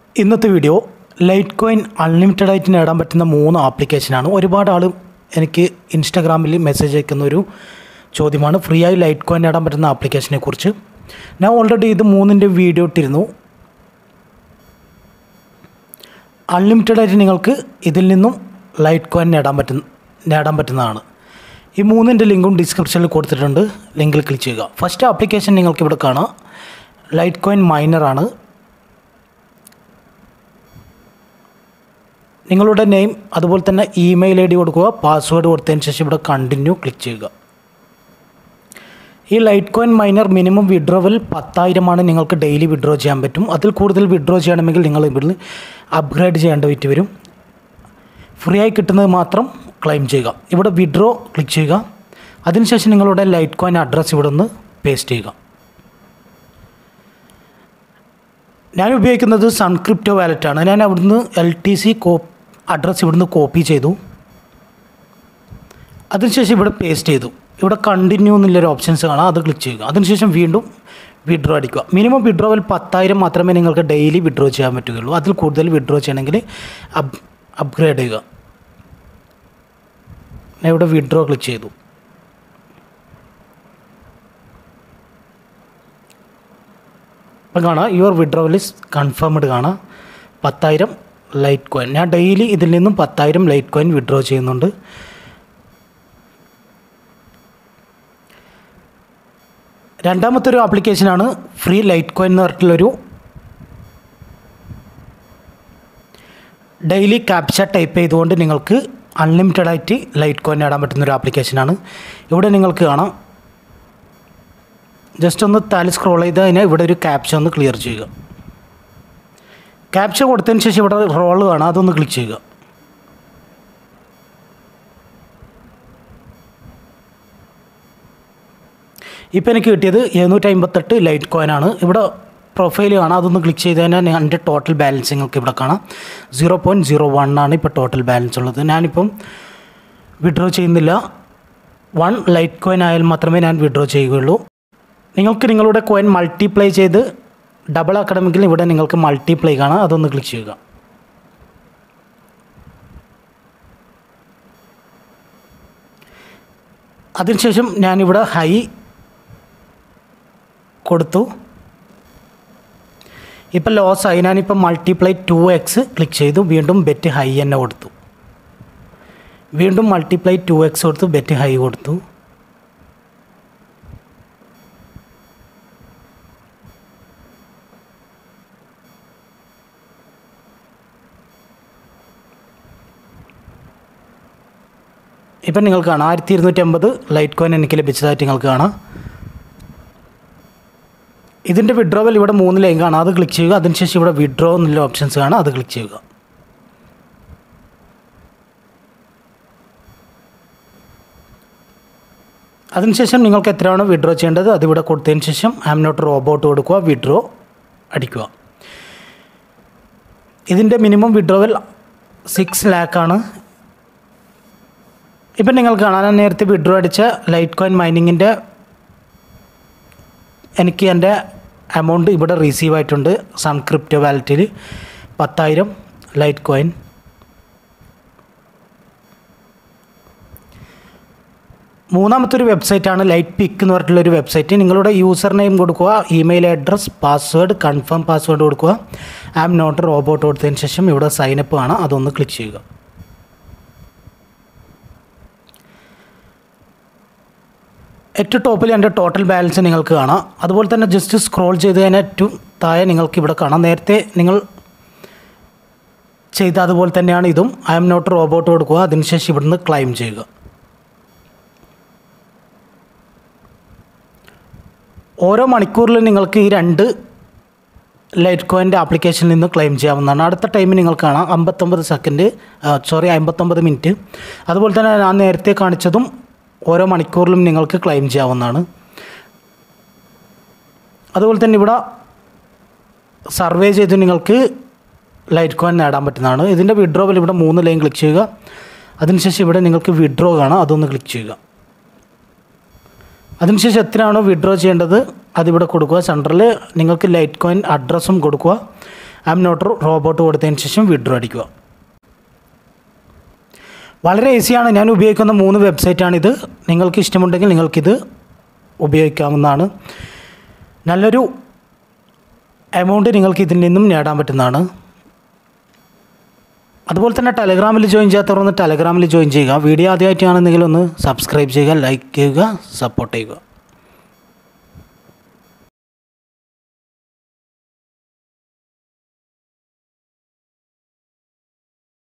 ഇന്നത്തെ video light coin unlimited ആയിട്ട് നേടാൻ പറ്റുന്ന മൂന്ന് ആപ്ലിക്കേഷനാണ് ഒരുപാട് ആൾ എനിക്ക് ഇൻസ്റ്റാഗ്രാമിൽ മെസ്സേജ് അയക്കുന്ന ഒരു ചോദ്യമാണ് ഫ്രീ ആയി ലൈറ്റ് കോയിൻ നേടാൻ പറ്റുന്ന ആപ്ലിക്കേഷനെ കുറിച്ച് ഞാൻ ഓൾറെഡി ഇത് മൂന്നിൻ്റെ വീഡിയോ ഇട്ടിരുന്നു അൺലിമിറ്റഡ് ആയിട്ട് നിങ്ങൾക്ക് ഇതിൽ നിന്നും ലൈറ്റ് കോയിൻ നേടാൻ പറ്റുന്ന നേടാൻ പറ്റുന്നതാണ് ഈ മൂന്നിൻ്റെ ലിങ്കും ഡിസ്ക്രിപ്ഷനിൽ കൊടുത്തിട്ടുണ്ട് ലിങ്കിൽ ക്ലിക്ക് ചെയ്യുക ഫസ്റ്റ് ആപ്ലിക്കേഷൻ നിങ്ങൾക്ക് ഇവിടെ കാണാം ലൈറ്റ് കോയിൻ മൈനറാണ് നിങ്ങളുടെ നെയിം അതുപോലെ തന്നെ ഇമെയിൽ ഐ ഡി കൊടുക്കുക പാസ്വേഡ് കൊടുത്തതിന് ശേഷം ഇവിടെ കണ്ടിന്യൂ ക്ലിക്ക് ചെയ്യുക ഈ Litecoin miner minimum withdrawal പത്തായിരമാണ് നിങ്ങൾക്ക് ഡെയിലി വിഡ്രോ ചെയ്യാൻ പറ്റും അതിൽ കൂടുതൽ വിഡ്രോ ചെയ്യണമെങ്കിൽ നിങ്ങൾ ഇവിടുന്ന് അപ്ഗ്രേഡ് ചെയ്യേണ്ട വിറ്റ് വരും ഫ്രീ ആയി കിട്ടുന്നത് മാത്രം ക്ലെയിം ചെയ്യുക ഇവിടെ വിഡ്രോ ക്ലിക്ക് ചെയ്യുക അതിനുശേഷം നിങ്ങളുടെ ലൈറ്റ് കോയിൻ അഡ്രസ്സ് ഇവിടെ നിന്ന് പേസ്റ്റ് ചെയ്യുക ഞാൻ ഉപയോഗിക്കുന്നത് സൺക്രിപ്റ്റോ വാലറ്റാണ് ഞാൻ അവിടുന്ന് എൽ ടി സി കോ അഡ്രസ്സ് ഇവിടുന്ന് കോപ്പി ചെയ്തു അതിനുശേഷം ഇവിടെ പേസ്റ്റ് ചെയ്തു ഇവിടെ കണ്ടിന്യൂ എന്നുള്ളൊരു ഓപ്ഷൻസ് കാണാം അത് ക്ലിക്ക് ചെയ്യുക അതിനുശേഷം വീണ്ടും വിഡ്രോ അടിക്കുക മിനിമം വിഡ്രോവൽ പത്തായിരം മാത്രമേ നിങ്ങൾക്ക് ഡെയിലി വിഡ്രോ ചെയ്യാൻ പറ്റുകയുള്ളൂ അതിൽ കൂടുതൽ വിഡ്രോ ചെയ്യണമെങ്കിൽ അപ് അപ്ഗ്രേഡ് ചെയ്യുക ഞാൻ ഇവിടെ വിഡ്രോ ക്ലിക്ക് ചെയ്തു അപ്പം കാണാം യുവർ വിഡ്രോവൽ ഇസ് കൺഫേംഡ് കാണാം പത്തായിരം ലൈറ്റ് കോയിൻ ഞാൻ ഡെയിലി ഇതിൽ നിന്നും പത്തായിരം ലൈറ്റ് കോയിൻ വിഡ്രോ ചെയ്യുന്നുണ്ട് രണ്ടാമത്തെ ഒരു ആപ്ലിക്കേഷനാണ് ഫ്രീ ലൈറ്റ് കോയിൻ എന്ന് പറഞ്ഞിട്ടുള്ളൊരു ഡെയിലി ക്യാപ്ച ടൈപ്പ് ചെയ്തുകൊണ്ട് നിങ്ങൾക്ക് അൺലിമിറ്റഡ് ആയിട്ട് ലൈറ്റ് കോയിൻ നേടാൻ പറ്റുന്ന ഒരു ആപ്ലിക്കേഷനാണ് ഇവിടെ നിങ്ങൾക്ക് കാണാം ജസ്റ്റ് ഒന്ന് തല സ്ക്രോൾ ചെയ്ത് കഴിഞ്ഞാൽ ഇവിടെ ഒരു ക്യാപ്ച ഒന്ന് ക്ലിയർ ചെയ്യുക ക്യാപ്ച കൊടുത്തതിന് ശേഷം ഇവിടെ റോൾ കാണാം അതൊന്ന് ക്ലിക്ക് ചെയ്യുക ഇപ്പോൾ എനിക്ക് കിട്ടിയത് എഴുന്നൂറ്റി അമ്പത്തെട്ട് ലൈറ്റ് കോയിനാണ് ഇവിടെ പ്രൊഫൈൽ കാണാം അതൊന്ന് ക്ലിക്ക് ചെയ്ത് കഴിഞ്ഞാൽ എൻ്റെ ടോട്ടൽ ബാലൻസ് നിങ്ങൾക്ക് ഇവിടെ കാണാം സീറോ പോയിൻറ്റ് സീറോ വൺ ആണ് ഇപ്പോൾ ടോട്ടൽ ബാലൻസ് ഉള്ളത് ഞാനിപ്പം വിഡ്രോ ചെയ്യുന്നില്ല വൺ ലൈറ്റ് കോയിൻ ആയാൽ മാത്രമേ ഞാൻ വിഡ്രോ ചെയ്യുകയുള്ളൂ നിങ്ങൾക്ക് നിങ്ങളുടെ കോയിൻ മൾട്ടിപ്ലൈ ചെയ്ത് ഡബിൾ ആക്കണമെങ്കിൽ ഇവിടെ നിങ്ങൾക്ക് മൾട്ടിപ്ലൈ കാണാം അതൊന്ന് ക്ലിക്ക് ചെയ്യുക അതിനുശേഷം ഞാനിവിടെ ഹൈ കൊടുത്തു ഇപ്പം ലോസ് ആയി ഞാനിപ്പം മൾട്ടിപ്ലൈ ടു എക്സ് ക്ലിക്ക് ചെയ്തു വീണ്ടും ബെറ്റ് ഹൈ തന്നെ കൊടുത്തു വീണ്ടും മൾട്ടിപ്ലൈ ടു എക്സ് കൊടുത്തു ബെറ്റ് ഹൈ കൊടുത്തു ഇപ്പം നിങ്ങൾക്ക് കാണാം ആയിരത്തി ഇരുന്നൂറ്റി അമ്പത് ലൈറ്റ് കോയിൻ എനിക്ക് ലഭിച്ചതായിട്ട് നിങ്ങൾക്ക് കാണാം ഇതിൻ്റെ വിഡ്രോവൽ ഇവിടെ മൂന്ന് ലൈൻ കാണാം അത് ക്ലിക്ക് ചെയ്യുക അതിനുശേഷം ഇവിടെ വിഡ്രോ എന്നുള്ള ഓപ്ഷൻസ് കാണാം അത് ക്ലിക്ക് ചെയ്യുക അതിനുശേഷം നിങ്ങൾക്ക് എത്രയാണോ വിഡ്രോ ചെയ്യേണ്ടത് അതിവിടെ കൊടുത്തതിന് ശേഷം ആം നോട്ട് റോബോട്ട് കൊടുക്കുക വിഡ്രോ അടിക്കുക ഇതിൻ്റെ മിനിമം വിഡ്രോവൽ സിക്സ് ലാക്കാണ് ഇപ്പം നിങ്ങൾക്ക് കാണാൻ ഞാൻ നേരത്തെ വിഡ്രോ അടിച്ച ലൈറ്റ് കോയിൻ മൈനിങ്ങിൻ്റെ എനിക്ക് എൻ്റെ എമൗണ്ട് ഇവിടെ റിസീവ് ആയിട്ടുണ്ട് സൺക്രിപ്റ്റോ വാലറ്റിൽ പത്തായിരം ലൈറ്റ് കോയിൻ മൂന്നാമത്തെ ഒരു വെബ്സൈറ്റാണ് ലൈറ്റ് പിക്ക് എന്ന് പറഞ്ഞിട്ടുള്ളൊരു വെബ്സൈറ്റ് നിങ്ങളുടെ യൂസർ നെയിം കൊടുക്കുക email address password confirm password കൊടുക്കുക ആം നോട്ട് റോബോട്ട് കൊടുത്തതിന് ശേഷം ഇവിടെ സൈനപ്പ് കാണാം അതൊന്ന് ക്ലിക്ക് ചെയ്യുക ഏറ്റവും ടോപ്പിൽ എൻ്റെ ടോട്ടൽ ബാലൻസ് നിങ്ങൾക്ക് കാണാം അതുപോലെ തന്നെ ജസ്റ്റ് സ്ക്രോൾ ചെയ്ത് കഴിഞ്ഞാൽ ഏറ്റവും താഴെ നിങ്ങൾക്ക് ഇവിടെ കാണാം നേരത്തെ നിങ്ങൾ ചെയ്ത അതുപോലെ തന്നെയാണ് ഇതും ഐ എം നോട്ട് റോബോട്ട് കൊടുക്കുക അതിനുശേഷം ഇവിടുന്ന് ക്ലൈം ചെയ്യുക ഓരോ മണിക്കൂറിലും നിങ്ങൾക്ക് ഈ രണ്ട് ലൈറ്റ് കോയിൻ്റെ ആപ്ലിക്കേഷനിൽ നിന്ന് ക്ലെയിം ചെയ്യാവുന്നതാണ് അടുത്ത ടൈമിൽ നിങ്ങൾക്ക് കാണാം അമ്പത്തൊമ്പത് സെക്കൻഡ് സോറി അമ്പത്തൊമ്പത് മിനിറ്റ് അതുപോലെ തന്നെ ഞാൻ നേരത്തെ കാണിച്ചതും ഓരോ മണിക്കൂറിലും നിങ്ങൾക്ക് ക്ലെയിം ചെയ്യാവുന്നതാണ് അതുപോലെ തന്നെ ഇവിടെ സർവേ ചെയ്ത് നിങ്ങൾക്ക് ലൈറ്റ് കോയിൻ നേടാൻ പറ്റുന്നതാണ് ഇതിൻ്റെ വിഡ്രോവൽ ഇവിടെ മൂന്ന് ലൈൻ ക്ലിക്ക് ചെയ്യുക അതിനുശേഷം ഇവിടെ നിങ്ങൾക്ക് വിഡ്രോ കാണാം അതൊന്ന് ക്ലിക്ക് ചെയ്യുക അതിനുശേഷം എത്രയാണോ വിഡ്രോ ചെയ്യേണ്ടത് അതിവിടെ കൊടുക്കുക സെൻറ്ററിൽ നിങ്ങൾക്ക് ലൈറ്റ് കോയിൻ അഡ്രസ്സും കൊടുക്കുക ആം നോട്ട് റോബോട്ട് കൊടുത്തതിന് ശേഷം വിഡ്രോ അടിക്കുക വളരെ ഈസിയാണ് ഞാൻ ഉപയോഗിക്കുന്ന മൂന്ന് വെബ്സൈറ്റാണിത് നിങ്ങൾക്ക് ഇഷ്ടമുണ്ടെങ്കിൽ നിങ്ങൾക്കിത് ഉപയോഗിക്കാവുന്നതാണ് നല്ലൊരു എമൗണ്ട് നിങ്ങൾക്ക് ഇതിൽ നിന്നും നേടാൻ പറ്റുന്നതാണ് അതുപോലെ തന്നെ ടെലഗ്രാമിൽ ജോയിൻ ചെയ്യാത്തവർ ഒന്ന് ടെലഗ്രാമിൽ ജോയിൻ ചെയ്യുക വീഡിയോ ആദ്യമായിട്ടാണെന്നെങ്കിൽ ഒന്ന് സബ്സ്ക്രൈബ് ചെയ്യുക ലൈക്ക് ചെയ്യുക സപ്പോർട്ട് ചെയ്യുക